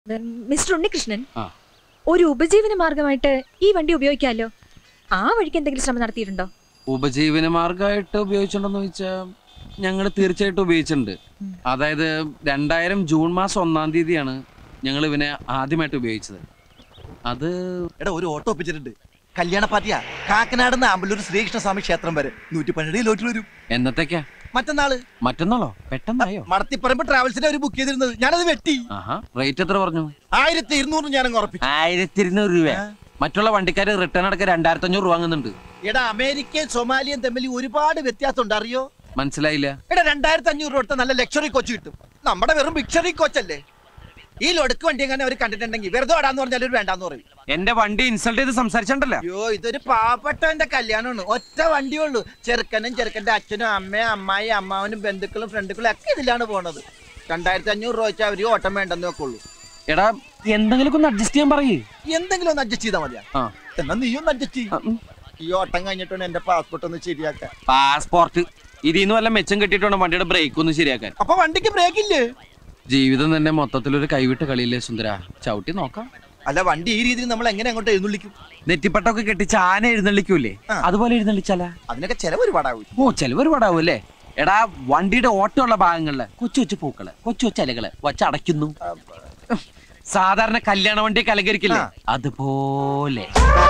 Mister Unnikrishnan ആ. ഒരു ഉപജീവന മാർഗമായിട്ട് ഈ വണ്ടി ഉപയോഗിക്കാമല്ലോ ആ വഴിക്ക് എന്തെങ്കിലും ശ്രമം നടത്തിയിട്ടുണ്ടോ ഉപജീവന മാർഗമായിട്ട് ഉപയോഗിച്ചിട്ടുണ്ടോന്ന് ചോദിച്ചാൽ ഞങ്ങൾ തീർച്ചയായിട്ടും ഉപയോഗിച്ചിട്ടുണ്ട് ഉം. അതായത് രണ്ടായിരം ജൂൺ മാസം ഒന്നാം തീയതിയാണ് ഞങ്ങൾ ഇവനെ ആദ്യമായിട്ട് ഉപയോഗിച്ചത് അത് എടാ ഒരു ഓട്ടോ ഒപ്പിച്ചിട്ടുണ്ട് കല്യാണ പാർട്ടിയാ കാക്കനാട് നിന്ന് ആമ്പല്ലൂർ ശ്രീകൃഷ്ണസ്വാമി ക്ഷേത്രം വരെ നൂറ്റി പന്ത്രണ്ട് ലോറ്റിൽ വരും എന്നത്തേക്കാ മറ്റന്നാള് മറ്റന്നാളോ പെട്ടെന്നായോ മടത്തിപ്പറമ്പ് ട്രാവൽസിന്റെ ഒരു ബുക്ക് ചെയ്തിരുന്നത് ഞാനത് വെട്ടി ആഹാ റേറ്റ് എത്ര പറഞ്ഞു ആയിരത്തി ഇരുന്നൂറ് ഞാനങ്ങ് ഉറപ്പിച്ചു ആയിരത്തി ഇരുന്നൂറ് രൂപ മറ്റുള്ള വണ്ടിക്കാര് റിട്ടേൺ അടക്കം രണ്ടായിരത്തി അഞ്ഞൂറ് രൂപ വാങ്ങുന്നുണ്ട് എടാ അമേരിക്കയും സൊമാലിയും തമ്മിൽ ഒരുപാട് വ്യത്യാസം ഉണ്ട് അറിയോ മനസ്സിലായില്ല എടാ രണ്ടായിരത്തി അഞ്ഞൂറ് രൂപ കൊടുത്ത നല്ല ലക്ഷറി കോച്ച് കിട്ടും നമ്മുടെ വെറും ബിക്ഷറി കോച്ചല്ലേ ഈ ലൊടുക്ക് വണ്ടി എങ്ങനെ അവർ കണ്ടിട്ടുണ്ടെങ്കിൽ വെറുതെ ഓടാന്ന് പറഞ്ഞാൽ ഒരു വേണ്ടാന്ന് പറയും എന്റെ വണ്ടി ഇൻസൾട്ട് ചെയ്ത് സംസാരിച്ചിട്ടുണ്ടല്ലോ അയ്യോ ഇതൊരു പാവപ്പെട്ടവന്റെ കല്യാണമാണ് ഒറ്റ വണ്ടിയേ ഉള്ളൂ ചെറുക്കനും ചെറുക്കന്റെ അച്ഛനും അമ്മയും അമ്മായി അമ്മാവനും ബന്ധുക്കളും ഫ്രണ്ടുക്കളും ഒക്കെ ഇതിലാണ് പോണത് രണ്ടായിരത്തി അഞ്ഞൂറ് രൂപ വെച്ചാൽ അവര് ഓട്ടം വേണ്ടെന്ന് വെക്കുള്ളൂ എടാ എന്തെങ്കിലും ഒന്ന് അഡ്ജസ്റ്റ് ചെയ്യാൻ പറയേ എന്തെങ്കിലും ഒന്ന് അഡ്ജസ്റ്റ് ചെയ്താൽ മതിയാ ആ എന്നാ നീ ഒന്ന് അഡ്ജസ്റ്റ് ചെയ്യും ഈ ഓട്ടം കഴിഞ്ഞിട്ടാണ് എന്റെ പാസ്പോർട്ട് ഒന്ന് ശരിയാക്കാൻ പാസ്പോർട്ട് ഇതിന്ന് വല്ല മെച്ചം കെട്ടിയിട്ടുണ്ട് വണ്ടിയുടെ ബ്രേക്ക് ഒന്ന് ശരിയാക്കാൻ അപ്പൊ വണ്ടിക്ക് ബ്രേക്ക് ഇല്ലേ ജീവിതം തന്നെ മൊത്തത്തിലൊരു കൈവിട്ട കളിയില്ലേ സുന്ദര ചവിട്ടി നോക്കാം അല്ല വണ്ടി ഈ രീതിയിൽ നമ്മൾ എങ്ങനെ അങ്ങോട്ട് എഴുന്നള്ളിക്കും നെറ്റിപ്പട്ടൊക്കെ കെട്ടിച്ച് ആന എഴുന്നള്ളിക്കൂലേ ആ. അതുപോലെ എഴുന്നള്ളിച്ചാല അതിനൊക്കെ ചെലവ് ഒരുപാടാവും ഓ ചെലവ് ഒരുപാടാവും അല്ലേ എടാ വണ്ടിയുടെ ഓട്ടമുള്ള ഭാഗങ്ങളില് കൊച്ചു കൊച്ചു പൂക്കള് കൊച്ചു കൊച്ചു ഇലകള് വച്ചടയ്ക്കുന്നു സാധാരണ കല്യാണ വണ്ടി കലകരിക്കില്ലേ ആ. അതുപോലെ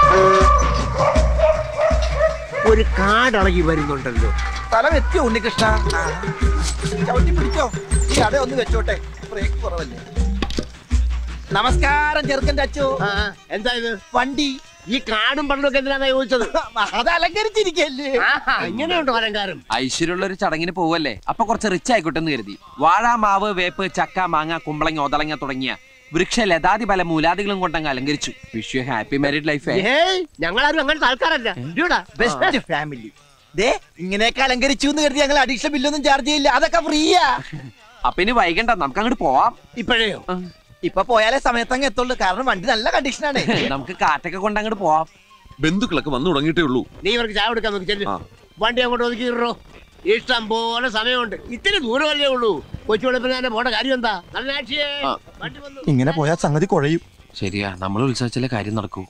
ഒരു കാടളകി വരുന്നുണ്ടല്ലോ സ്ഥലം എത്തിയോ ഉണ്ണികൃഷ്ണ ആ. ചവിട്ടി പിടിച്ചോ ഈ അട ഒന്ന് വെച്ചോട്ടെ ബ്രേക്ക് കുറവല്ലേ നമസ്കാരം ചെറുക്കന്റെ അച്ചോ ആ, എന്താ ഇത് വണ്ടി ഈ കാടും പണ്ടൊക്കെ എന്തിനാ ചോദിച്ചത് അത് അലങ്കരിച്ചിരിക്കല്ലേ ആഹാ, ഇങ്ങനെയുണ്ടോ അലങ്കാരം ഐശ്വര്യമുള്ള ഒരു ചടങ്ങിന് പോവല്ലേ അപ്പൊ കുറച്ച് റിച്ച് ആയിക്കോട്ടെ എന്ന് കരുതി വാഴ മാവ് വേപ്പ് ചക്ക മാങ്ങ കുമ്പളങ്ങ ഒതളങ്ങ തുടങ്ങിയ വൃക്ഷ ലതാതി പല മൂലാദികളും കൊണ്ടങ്ങ് അലങ്കരിച്ചു wish you happy married life ഏയ് ഞങ്ങളാരും അങ്ങനത്തെ ആൾക്കാരല്ല ഇടിയോടാ. ബെസ്റ്റ് ഫാമിലി ദേ ഇങ്ങനെയൊക്കെ അലങ്കരിച്ചു എന്ന് കരുതി ഞങ്ങൾ അഡീഷണൽ ബില്ലൊന്നും ചാർജ് ചെയ്യില്ല അതൊക്കെ ഫ്രീയാ അപ്പൊ ഇനി വൈകണ്ട നമുക്ക് അങ്ങോട്ട് പോവാം ഇപ്പോഴേയോ ഇപ്പൊ പോയാലേ സമയത്തങ്ങ് എത്തുള്ളൂ കാരണം വണ്ടി നല്ല കണ്ടീഷനാണ് നമുക്ക് കാറ്റൊക്കെ കൊണ്ട് അങ്ങോട്ട് പോവാം ബന്ധുക്കളൊക്കെ വന്നു തുടങ്ങിയിട്ടേ ഉള്ളൂ നീ ഇവർക്ക് ചായ കൊടുക്കാൻ നോക്കി ചെല്ലു ആ. വണ്ടി അങ്ങോട്ട് ഒതുക്കിയിടോ ഇഷ്ടം പോലെ സമയമുണ്ട് ഇത്തിരി ദൂരമല്ലേ ഉള്ളൂ കൊച്ചു വെളുപ്പിന് തന്നെ പോണ കാര്യം എന്താ നല്ല ആക്ഷിയേ ആ. വണ്ടി വന്നു ഇങ്ങനെ പോയാൽ സംഗതി കുഴയും ശരിയാ നമ്മൾ ഉത്സവിച്ചാലേ കാര്യം നടക്കൂ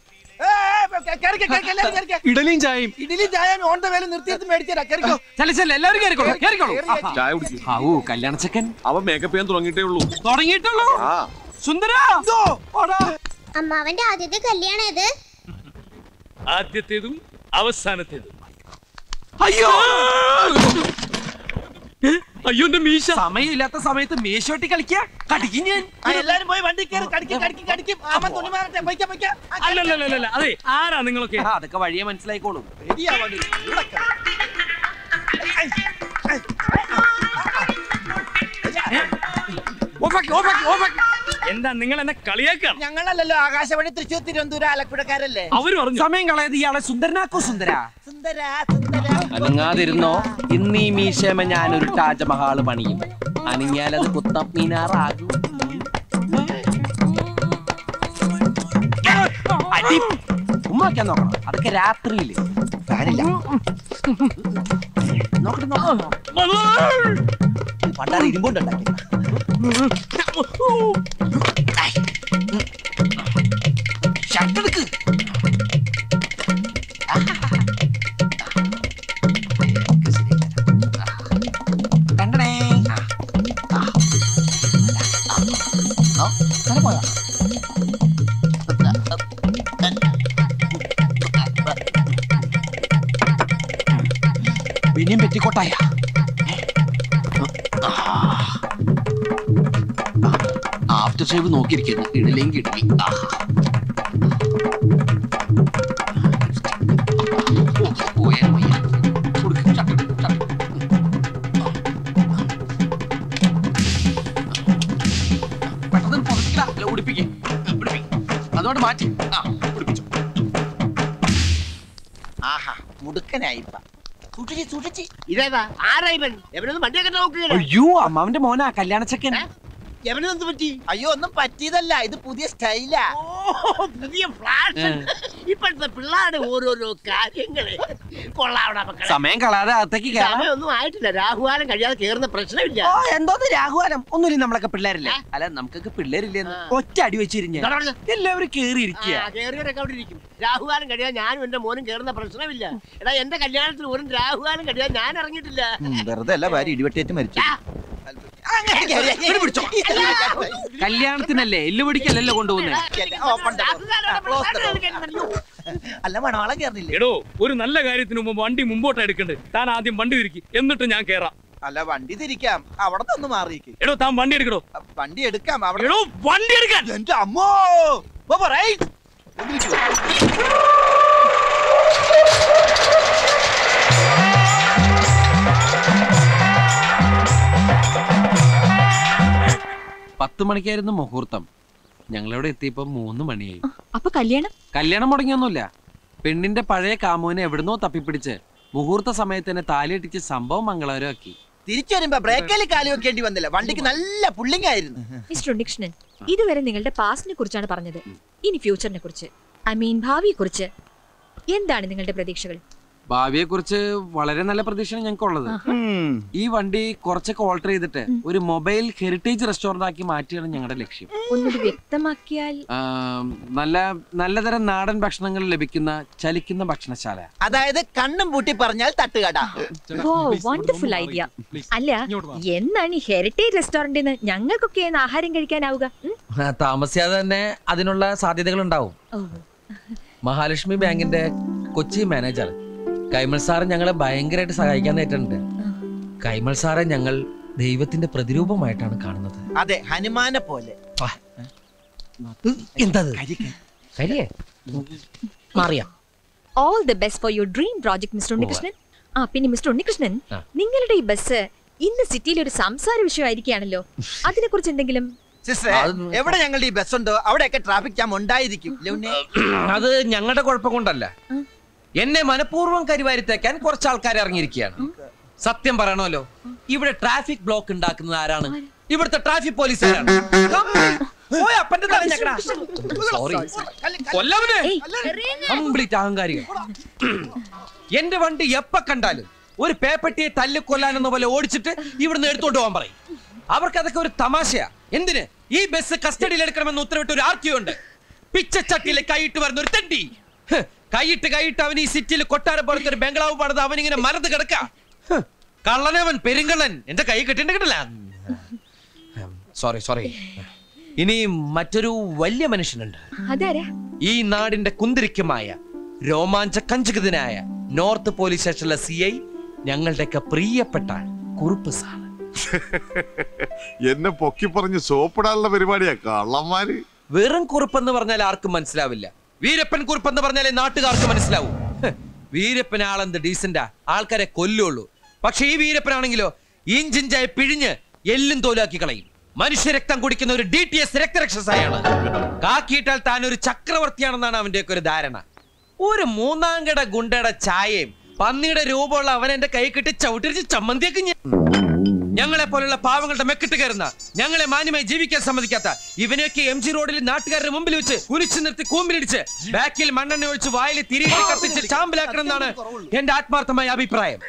ഇഡലിയും ചായയും ഇഡലി ചായ ഓൺ ദ വേല നിർത്തിയെടുത്ത് മേടിച്ചേരാ കേറിക്കോ ചെല്ല ചെല്ല എല്ലാവരും കേറിക്കോളൂ കേറിക്കോളൂ കേറി, കേറി. ചായ കുടിക്കും ഔ കല്യാണ ചെക്കൻ അവൻ മേക്കപ്പ് ചെയ്യാൻ തുടങ്ങിയിട്ടേ ഉള്ളൂ തുടങ്ങിയിട്ടുള്ളൂ ആ സുന്ദര അമ്മാവന്റെ ആദ്യത്തെ കല്യാണം ഇത് ആദ്യത്തേതും അവസാനത്തേതും അയ്യോ അയ്യോ എന്റെ മീശ സമയമില്ലാത്ത സമയത്ത് മേശോട്ടി കളിക്കാ കടിക്കും ഞാൻ ആ, എല്ലാരും പോയി വണ്ടി കയറി കടിക്കും കടിക്കും കടിക്കും ആമ തുണി മാറട്ടെ പൊയ്ക്ക പൊയ്ക്ക ആ, അല്ലല്ലല്ല അതെ ആരാ നിങ്ങളൊക്കെ ആ, അതൊക്കെ വഴിയെ മനസ്സിലായിക്കോളും ശരിയാ വണ്ടി. ഇവിടെ കയറി. ഓഫാക്കി ഓഫാക്കി ഓഫാക്കി എന്താ നിങ്ങൾ എന്നെ കളിയാക്കാണ് ഞങ്ങളല്ലല്ലോ ആകാശവാണി തൃശ്ശൂർ തിരുവനന്തപുരം ആലപ്പുഴക്കാരല്ലേ അവര് പറഞ്ഞു സമയം കളയത് ഇയാളെ സുന്ദരനാക്കോ സുന്ദര സുന്ദര സുന്ദര അനങ്ങാതിരുന്നോ ഇന്ന് ഈ മീശമ ഞാനൊരു താജ്മഹാള് പണിയും അനങ്ങിയാലത് കുത്തബ് മീനാറാകും അടി ഉമ്മാക്കാൻ നോക്കണം അതൊക്കെ രാത്രിയില് ഫാനില്ല നോക്കട്ടെ നോക്കണം പണ്ടാറ് ഇരുമ്പുണ്ടാക്കി ഷർട്ടെടുക്ക് കണ്ടടേ പിന്നെയും പെറ്റിക്കോട്ടായ ആഫ്റ്റർ ഷേവ് നോക്കിയിരിക്കുന്നു ഇടലെങ്കിൽ ഇടലി ആഹാ പോയാൽ വയ്യ. കൊടുക്ക്, ചട്ട്, ചട്ട്. പെട്ടെന്ന് പുറത്തില്ല, അല്ല, ഉടുപ്പിക്ക്. ഉടുപ്പി. അതോട് മാറ്റി ആ ഉടുപ്പിച്ചു ആഹാ മുടുക്കനായിപ്പ സൂക്ഷിച്ച് സൂക്ഷിച്ച് ഇതേതാ ആരാ ഇവൻ എവനൊന്നും വണ്ടിയൊക്കെ നോക്കുകയാണ് അയ്യോ അമ്മാവന്റെ മോനാ കല്യാണ ചെക്കൻ എവനെന്ത് പറ്റി അയ്യോ ഒന്നും പറ്റിയതല്ല ഇത് പുതിയ സ്റ്റൈലാ ഓ പുതിയ ഫ്ലാഷ് ഇപ്പോഴത്തെ പിള്ളേരുടെ ഓരോരോ കാര്യങ്ങള് കൊള്ളാവടാ മക്കളെ സമയം കളയാതെ അകത്തേക്ക് കയറാം സമയമൊന്നും ആയിട്ടില്ല രാഹുകാലം കഴിയാതെ കേറുന്ന പ്രശ്നമില്ല ഓ എന്തോന്ന് രാഘുവാനം ഒന്നുമില്ല നമ്മളൊക്കെ പിള്ളേരല്ലേ അല്ല നമുക്കൊക്കെ പിള്ളേരില്ലേ ആ. ഒറ്റ അടി വെച്ചിരിഞ്ഞ ഇതാ പറഞ്ഞെ. എല്ലാവരും കേറി ഇരിക്കുക ആ, കേറിയവരൊക്കെ അവിടെ ഇരിക്കും രാഹുകാലം കഴിയാൻ ഞാനും എന്റെ മോനും കേറുന്ന പ്രശ്നമില്ല എടാ എന്റെ കല്യാണത്തിന് ഒരു രാഹുകാലം കഴിയാൻ ഞാൻ ഇറങ്ങിയിട്ടില്ല ഉം, വെറുതെ അല്ല ഭാര്യ ഇടിവെട്ടേറ്റ് മരിച്ചു ആ. ഇവിടെ പിടിച്ചോ. കല്യാണത്തിനല്ലേ എല്ലു പിടിക്കല്ലല്ലോ കൊണ്ടുപോകുന്നത് Open the door. Close the door. അല്ല മണവാളം കേറില്ലേ എടോ ഒരു നല്ല കാര്യത്തിന് മുമ്പ് വണ്ടി മുമ്പോട്ട് എടുക്കണ്ടേ താൻ ആദ്യം വണ്ടി തിരിക്കി എന്നിട്ട് ഞാൻ കേറാം അല്ല വണ്ടി തിരിക്കാം അവിടെ നിന്ന് മാറിയേക്ക് എടോ താൻ വണ്ടി എടുക്കടോ വണ്ടി എടുക്കാം അവിടെ എടോ വണ്ടി എടുക്കാൻ എന്റെ അമ്മോ പോ, പോ, right. ഒന്ന് ഇരിക്കുവോ? പത്ത് മണിക്കായിരുന്നു മുഹൂർത്തം ഞങ്ങളിവിടെ എത്തിയപ്പോ മൂന്ന് മണിയായി അപ്പൊ കല്യാണം കല്യാണം മുടങ്ങിയൊന്നുമില്ല പെണ്ണിന്റെ പഴയ കാമുവിനെ എവിടുന്നോ തപ്പിപ്പിടിച്ച് മുഹൂർത്ത സമയത്ത് തന്നെ താലിയിട്ടിച്ച് സംഭവം മംഗളകരമാക്കി തിരിച്ചു വരുമ്പോ ബ്രേക്കിൽ കാലി വെക്കേണ്ടി വന്നില്ല വണ്ടിക്ക് നല്ല പുള്ളിങ് ആയിരുന്നു മിസ്റ്റർ ഉണ്ണികൃഷ്ണൻ ഇതുവരെ നിങ്ങളുടെ പാസ്റ്റിനെ കുറിച്ചാണ് പറഞ്ഞത് ഇനി ഫ്യൂച്ചറിനെ കുറിച്ച് ഐ മീൻ ഭാവിയെ കുറിച്ച് എന്താണ് നിങ്ങളുടെ പ്രതീക്ഷകൾ ഭാവിയെ കുറിച്ച് വളരെ നല്ല പ്രതീക്ഷയാണ് ഞങ്ങൾക്കുള്ളത് ഈ വണ്ടി കുറച്ചൊക്കെ ഓൾട്ടർ ചെയ്തിട്ട് ഒരു മൊബൈൽ ഹെറിറ്റേജ് റെസ്റ്റോറന്റ് ആക്കി മാറ്റിയാണ് ഞങ്ങളുടെ ലക്ഷ്യം ഒന്നുകൂടി വ്യക്തമാക്കിയാൽ ആം, നല്ല നല്ലതരം നാടൻ ഭക്ഷണങ്ങൾ ലഭിക്കുന്ന ചലിക്കുന്ന ഭക്ഷണശാല അതായത് കണ്ണും പൂട്ടി പറഞ്ഞാൽ തട്ടുകട വണ്ടർഫുൾ ഐഡിയ അല്ല എന്നാണ് ഈ ഹെറിറ്റേജ് റെസ്റ്റോറന്റിൽ ഞങ്ങൾക്കൊക്കെ ഇന്ന് ആഹാരം കഴിക്കാനാവുക ഉം? താമസിയാതെ തന്നെ അതിനുള്ള സാധ്യതകൾ ഉണ്ടാവും ഓ, മഹാലക്ഷ്മി ബാങ്കിന്റെ കൊച്ചി മാനേജർ കൈമൾ സാറ് ഞങ്ങളെ ഭയങ്കരമായിട്ട് സഹായിക്കാൻ നേരിട്ടുണ്ട് കൈമൾ സാറെ ഞങ്ങൾ ദൈവത്തിന്റെ പ്രതിരൂപമായിട്ടാണ് കാണുന്നത് അതെ ഹനുമാനെ പോലെ എന്താ കരിയേ മാറിയാ all the best for your dream project mister Unnikrishnan ആ പിന്നെ മിസ്റ്റർ ഉണ്ണികൃഷ്ണൻ ആ. നിങ്ങളുടെ ഈ ബസ് ഇന്ന് സിറ്റിയിൽ ഒരു സംസാര വിഷയമായിരിക്കുകയാണല്ലോ അതിനെ കുറിച്ച് എന്തെങ്കിലും സിസ്റ്ററെ എവിടെ ഞങ്ങളുടെ ഈ ബസ് ഉണ്ടോ അവിടെയൊക്കെ ട്രാഫിക് ജാം ഉണ്ടായിരിക്കും ലൗനെ അത് ഞങ്ങളുടെ കുഴപ്പം കൊണ്ടല്ല എന്നെ മനഃപൂർവ്വം കരിവാരിത്തേക്കാൻ കുറച്ച് ആൾക്കാർ ഇറങ്ങിയിരിക്കുകയാണ് സത്യം പറയണമല്ലോ ഇവിടെ ട്രാഫിക് ബ്ലോക്ക് ഉണ്ടാക്കുന്നത് ആരാണ് ഇവിടുത്തെ ട്രാഫിക് പോലീസുകാരാണ് സോറി കൊല്ലവനെ കംപ്ലീറ്റ് അഹങ്കാരികൾ എന്റെ വണ്ടി എപ്പ കണ്ടാലും ഒരു പേപ്പട്ടിയെ തല്ലിക്കൊല്ലാനെന്ന പോലെ ഓടിച്ചിട്ട് ഇവിടുന്ന് എടുത്തോണ്ട് പോകാൻ പറയും അവർക്ക് അതൊക്കെ ഒരു തമാശയാ എന്തിന് ഈ ബസ് കസ്റ്റഡിയിൽ എടുക്കണമെന്ന് ഉത്തരവിട്ട് ഒരു ആർക്കിയോ ഉണ്ട് പിച്ചച്ചട്ടിയിൽ കൈയിട്ട് വരുന്ന ഒരു തെണ്ടി ഹ്, കൈയിട്ട് കൈയിട്ട് അവൻ ഈ സിറ്റിയിൽ കൊട്ടാരം പോലത്തെ ഒരു ബംഗ്ലാവ് പണിത് അവൻ ഇങ്ങനെ മരത്ത് കിടക്ക കള്ളനവൻ പെരുങ്കള്ളൻ എന്റെ കൈ കെട്ടിണ്ട് കിട്ടില്ല സോറി സോറി ഇനി മറ്റൊരു വലിയ മനുഷ്യനുണ്ട് അതാരാ ഈ നാടിന്റെ കുന്തിരിക്കുമായ രോമാഞ്ച കഞ്ചുകിതനായ നോർത്ത് പോലീസ് സ്റ്റേഷനിലെ സി ഐ ഞങ്ങളുടെയൊക്കെ പ്രിയപ്പെട്ട കുറുപ്പ് സാർ എന്നെ പൊക്കി പറഞ്ഞ് സോപ്പിടാനുള്ള പരിപാടിയാ കള്ളന്മാര് വെറും കുറുപ്പെന്ന് പറഞ്ഞാൽ ആർക്കും മനസ്സിലാവില്ല വീരപ്പൻ കുറുപ്പെന്ന് പറഞ്ഞാലേ നാട്ടുകാർക്ക് മനസ്സിലാവൂ ഹ്, വീരപ്പൻ ആളെന്ത് ഡീസന്റാ ആൾക്കാരെ കൊല്ലുള്ളൂ പക്ഷെ ഈ വീരപ്പനാണെങ്കിലോ ഇഞ്ചിഞ്ചായി പിഴിഞ്ഞ് എല്ലും തോലാക്കി കളയും മനുഷ്യരക്തം കുടിക്കുന്ന ഒരു ഡി ടി എസ് രക്തരക്ഷസായാണ് കാക്കിയിട്ടാൽ താൻ ഒരു ചക്രവർത്തിയാണെന്നാണ് അവന്റെയൊക്കെ ഒരു ധാരണ ഒരു മൂന്നാം കട ഗുണ്ടയുടെ ചായയും പന്നിയുടെ രൂപമുള്ള അവൻ എന്റെ കൈ കിട്ടി ചവിട്ടിരിച്ച് ചമ്മന്തിയൊക്കെ ഞാൻ ഞങ്ങളെ പോലുള്ള പാവങ്ങളുടെ മെക്കിട്ട് കയറുന്ന ഞങ്ങളെ മാന്യമായി ജീവിക്കാൻ സമ്മതിക്കാത്ത ഇവനെയൊക്കെ എം ജി റോഡിൽ നാട്ടുകാരുടെ മുമ്പിൽ വെച്ച് കുനിച്ചു നിർത്തി കൂമ്പിലിടിച്ച് ബാക്കിൽ മണ്ണെണ്ണ ഒഴിച്ച് വായിൽ തിരികെ കത്തിച്ച് ചാമ്പലാക്കണം എന്നാണ് എന്റെ ആത്മാർത്ഥമായ അഭിപ്രായം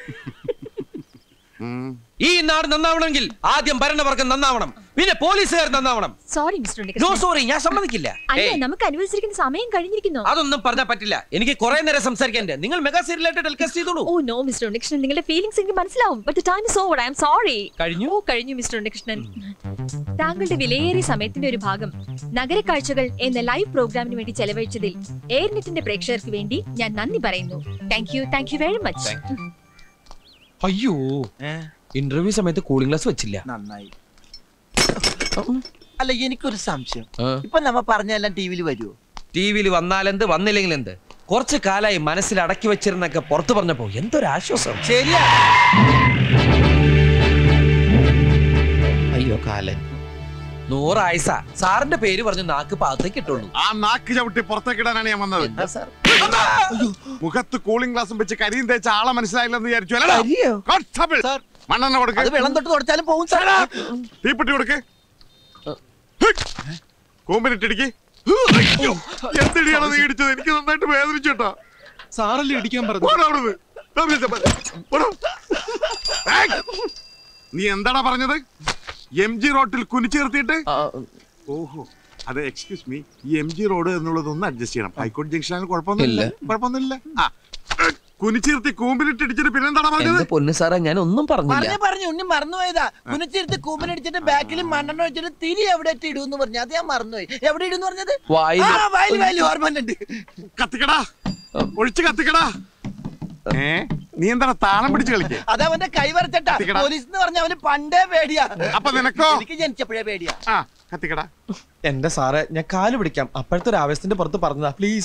ഈ നാട് നന്നാവണമെങ്കിൽ ആദ്യം ഭരണവർഗം നന്നാവണം പിന്നെ പോലീസുകാർ നന്നാവണം sorry mister no Unnikrishnan sorry ഞാൻ സമ്മതിക്കില്ല അല്ല ഏയ്, നമുക്ക് അനുവദിച്ചിരിക്കുന്ന സമയം കഴിഞ്ഞിരിക്കുന്നു അതൊന്നും പറഞ്ഞാൽ പറ്റില്ല എനിക്ക് കുറെ നേരം സംസാരിക്കാൻ നിങ്ങൾ മെഗാ സീരിയലായിട്ട് ടെലികാസ്റ്റ് ചെയ്തോളൂ ഓ നോ മിസ്റ്റർ ഉണ്ണികൃഷ്ണൻ നിങ്ങളുടെ ഫീലിംഗ്സ് എനിക്ക് മനസ്സിലാവും but time is over I am sorry കഴിഞ്ഞു ഓ കഴിഞ്ഞു മിസ്റ്റർ ഉണ്ണികൃഷ്ണൻ താങ്കളുടെ വിലയേറിയ സമയത്തിന്റെ ഒരു ഭാഗം നഗരക്കാഴ്ചകൾ എന്ന ലൈവ് പ്രോഗ്രാമിന് വേണ്ടി ചെലവഴിച്ചതിൽ എയർനെറ്റിന്റെ പ്രേക്ഷകർക്ക് വേണ്ടി ഞാൻ നന്ദി പറയുന്നു thank you thank you very much അയ്യോ ഇന്റർവ്യൂ സമയത്ത് കൂളിംഗ് ഗ്ലാസ് വെച്ചില്ല നന്നായി അല്ല എനിക്കൊരു സംശയം ആ. ഇപ്പൊ നമ്മ പറഞ്ഞെല്ലാം ടി വിയിൽ വരുമോ ടി വിയിൽ വന്നാലെന്ത് വന്നില്ലെങ്കിൽ എന്ത് കുറച്ച് കാലായി മനസ്സിൽ അടക്കി വെച്ചിരുന്നൊക്കെ പുറത്തു പറഞ്ഞപ്പോ എന്തൊരു ആശ്വാസം ശരിയാ അയ്യോ കാലൻ നൂറായസ സാറിന്റെ പേര് പറഞ്ഞ് നാക്ക് പാകത്തേക്ക് ഇട്ടുള്ളൂ ആ നാക്ക് ചവിട്ടി പുറത്തേക്കിടാനാണ് ഞാൻ വന്നത് എന്താ സാർ മുഖത്ത് കൂളിംഗ് ഗ്ലാസും വെച്ച് കരിയും തേച്ച ആളെ മനസ്സിലായില്ലെന്ന് വിചാരിച്ചു അല്ലടാ? കോൺസ്റ്റബിൾ മണ്ണെണ്ണ കൊടുക്ക് അത് വെള്ളം തൊട്ട് തുടച്ചാലും പോകും സാർ തീപ്പെട്ടി കൊടുക്ക് കൂമ്പിനിട്ടിടിക്ക് അയ്യോ, എന്തിടിയാണ് നീ ഇടിച്ചത് എനിക്ക് നന്നായിട്ട് വേദനിച്ചു കേട്ടോ സാറല്ലേ ഇടിക്കാൻ പറഞ്ഞു പോടാ അവിടുന്ന്. ദാ വിളിച്ച പോലെ. പോടാ. ഏയ്! നീ എന്താടാ പറഞ്ഞത് എം ജി റോട്ടിൽ കുനിച്ചേർത്തിയിട്ട് ഓഹോ അതെ എക്സ്ക്യൂസ് മീ ഈ എം ജി റോഡ് എന്നുള്ളത് ഒന്ന് അഡ്ജസ്റ്റ് ചെയ്യണം ഹൈക്കോടതി ജംഗ്ഷനാണ് കുഴപ്പമൊന്നുമില്ല കുഴപ്പമൊന്നുമില്ല ആ കുനിച്ചീർത്തി കൂമ്പിലിട്ട് ഇടിച്ചിട്ട് പിന്നെന്താടാ പറഞ്ഞത് എന്റെ പൊന്നു സാറേ ഞാൻ ഒന്നും പറഞ്ഞില്ല പറഞ്ഞു പറഞ്ഞു ഉണ്ണി മറന്നുപോയതാ കുനിച്ചിരുത്ത് കൂമ്പനടിച്ചിട്ട് ബാക്കിൽ മണ്ണെണ്ണ വെച്ചിട്ട് തിരി എവിടെ ഇടൂന്ന് പറഞ്ഞു അത് ഞാൻ മറന്നുപോയി എവിടെ ഇടുന്ന് പറഞ്ഞത് വായില്. ആ, വായില് വായില് ഓർമ്മയുണ്ട് കത്തിക്കടാ ഒഴിച്ച് കത്തിക്കടാ ഏ നീ എന്താണ് താളം പിടിച്ച് കളിക്കേ അത് അവന്റെ കൈ വരച്ചട്ടാ കത്തിക്കടാ. പോലീസ് എന്ന് പറഞ്ഞ അവന് പണ്ടേ പേടിയാ അപ്പൊ നിനക്കോ എനിക്ക് ജനിച്ചപ്പോഴേ പേടിയാ ആ കത്തിക്കടാ എന്റെ സാറേ ഞാൻ കാല് പിടിക്കാം അപ്പോഴത്തെ ഒരു ആവേശത്തിന്റെ പുറത്ത് പറഞ്ഞതാ പ്ലീസ്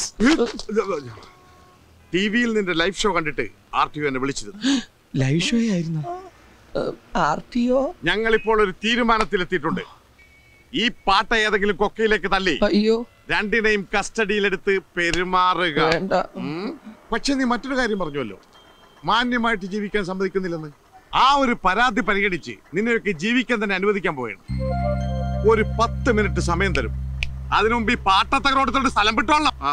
ടി വിയിൽ നിന്റെ ലൈവ് ഷോ കണ്ടിട്ട് ആർ ടി എന്നെ വിളിച്ചിരുന്നു ലൈവ് ഷോ ആയിരുന്നു ആർ ടി ഒ ഞങ്ങൾ ഇപ്പോൾ ഒരു തീരുമാനത്തിലെത്തിയിട്ടുണ്ട് ഈ പാട്ട ഏതെങ്കിലും കൊക്കയിലേക്ക് തള്ളി അയ്യോ രണ്ടിനെയും കസ്റ്റഡിയിലെടുത്ത് പെരുമാറുക വേണ്ട ഉം. പക്ഷെ നീ മറ്റൊരു കാര്യം പറഞ്ഞുവല്ലോ മാന്യമായിട്ട് ജീവിക്കാൻ സമ്മതിക്കുന്നില്ലെന്ന് ആ ഒരു പരാതി പരിഗണിച്ച് നിന്നെയൊക്കെ ജീവിക്കാൻ തന്നെ അനുവദിക്കാൻ പോവുകയാണ് ഒരു പത്ത് മിനിറ്റ് സമയം തരും അതിനു മുമ്പ് ഈ പാട്ടത്തകരോടത്തോട് സ്ഥലം വിട്ടോളാം ആ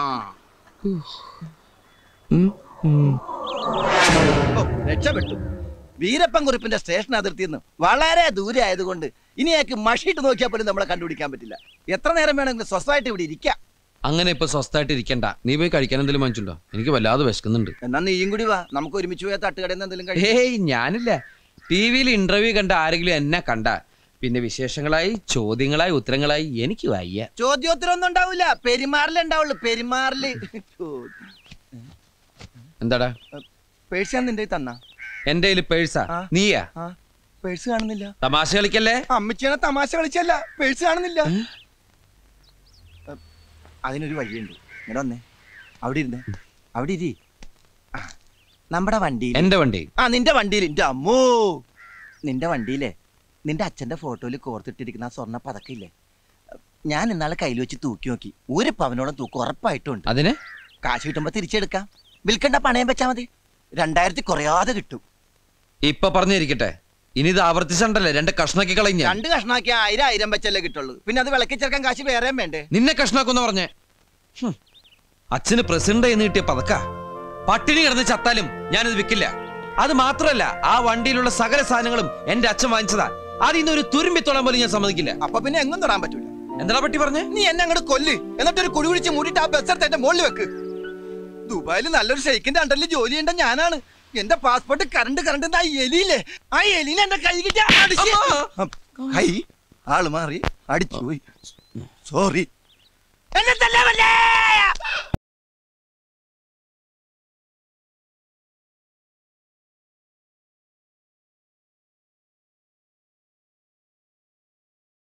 ഉം, ഉം. ഓ, രക്ഷപ്പെട്ടു വീരപ്പൻ കുറിപ്പിന്റെ സ്റ്റേഷൻ അതിർത്തിയിൽ നിന്ന് വളരെ ദൂരെ ആയതുകൊണ്ട് ഇനി അയാൾക്ക് മഷിയിട്ട് നോക്കിയാൽ പോലും നമ്മളെ കണ്ടുപിടിക്കാൻ പറ്റില്ല എത്ര നേരം വേണമെങ്കിലും സ്വസ്ഥമായിട്ട് ഇവിടെ ഇരിക്കാം അങ്ങനെ ഇപ്പൊ സ്വസ്ഥായിട്ട് ഇരിക്കണ്ട നീ പോയി കഴിക്കാൻ എന്തെങ്കിലും വാങ്ങിച്ചുണ്ടോ എനിക്ക് വല്ലാതെ വിശക്കുന്നുണ്ട് എന്നാ നീയും കൂടി വാ നമുക്ക് ഒരുമിച്ച് പോയാൽ തട്ടുകടയിൽ നിന്ന് എന്തെങ്കിലും കഴിക്കാം ഏയ് ഞാനില്ല ടി വിയിൽ ഇന്റർവ്യൂ കണ്ട ആരെങ്കിലും എന്നെ കണ്ട പിന്നെ വിശേഷങ്ങളായി ചോദ്യങ്ങളായി ഉത്തരങ്ങളായി എനിക്ക് വയ്യ ചോദ്യോത്തരം ഒന്നും ഉണ്ടാവില്ല പെരുമാറിലേ ഉണ്ടാവുള്ളൂ പെരുമാറില് എന്താടാ പേഴ്സ് ഞാൻ നിന്റെ കയ്യിൽ തന്നാ എന്റെ കയ്യിൽ പേഴ്സാ ആ. നീയാ ആ പേഴ്സ് കാണുന്നില്ല തമാശ കളിക്കല്ലേ അമ്മച്ചിയാണ് തമാശ കളിച്ചല്ല പേഴ്സ് കാണുന്നില്ല അതിനൊരു വഴിയുണ്ട് ഇങ്ങനെ വന്നേ അവിടെ ഇരുന്നേ അവിടെ ഇരി ആ, നമ്മുടെ വണ്ടിയിൽ എന്റെ വണ്ടി ആ നിന്റെ വണ്ടിയിൽ എന്റെ അമ്മോ നിന്റെ വണ്ടിയിലെ നിന്റെ അച്ഛന്റെ ഫോട്ടോയിൽ കോർത്തിട്ടിരിക്കുന്ന ആ സ്വർണ്ണ പതക്കില്ലേ ഞാൻ ഇന്നാളെ കയ്യിൽ വെച്ച് തൂക്കി നോക്കി ഒരു പവനോളം തൂക്കം ഉറപ്പായിട്ടുണ്ട് അതിന് കാശ് കിട്ടുമ്പോ തിരിച്ചെടുക്കാം വിൽക്കണ്ട പണയം വെച്ചാ മതി രണ്ടായിരത്തി കുറയാതെ കിട്ടും ഇപ്പൊ പറഞ്ഞിരിക്കട്ടെ ഇനി ഇത് ആവർത്തിച്ചണ്ടല്ലേ രണ്ട് കഷ്ണാക്കി കളഞ്ഞ രണ്ട് കഷ്ണാക്കി ആയിരം ആയിരം വെച്ചല്ലേ കിട്ടുള്ളൂ പിന്നെ അത് വിളക്കി ചേർക്കാൻ കാശ് വേറെയും വേണ്ടേ നിന്നെ കഷ്ണാക്കുന്ന പറഞ്ഞേ ഹും. അച്ഛന് പ്രസിഡന്റ് എന്ന് കിട്ടിയ പതക്ക പട്ടിണി കിടന്ന് ചത്താലും ഞാനിത് വിൽക്കില്ല അത് മാത്രമല്ല ആ വണ്ടിയിലുള്ള സകല സാധനങ്ങളും എന്റെ അച്ഛൻ വാങ്ങിച്ചതാ അതിൽ നിന്ന് ഒരു തുരുമ്പിത്തോളം പോലും ഞാൻ സമ്മതിക്കില്ല അപ്പൊ പിന്നെ എങ്ങും തൊടാൻ പറ്റൂല എന്താ പട്ടി പറഞ്ഞേ നീ എന്നെ അങ്ങോട്ട് കൊല്ല് എന്നിട്ട് ഒരു കുഴി കുഴിച്ച് മൂടിയിട്ട് ആ ബസ് എടുത്ത് എന്റെ മുകളിൽ വെക്ക് ദുബായിൽ നല്ലൊരു ഷെയ്ക്കിന്റെ അണ്ടറിൽ ജോലി ചെയ്യേണ്ട ഞാനാണ് എന്റെ പാസ്പോർട്ട് കറണ്ട് കറണ്ട് ആ എലിയില്ലേ ആ എലിനെ എന്റെ കൈ കിട്ടിയ കൈ ആള് മാറി അടിച്ചു പോയി സോറി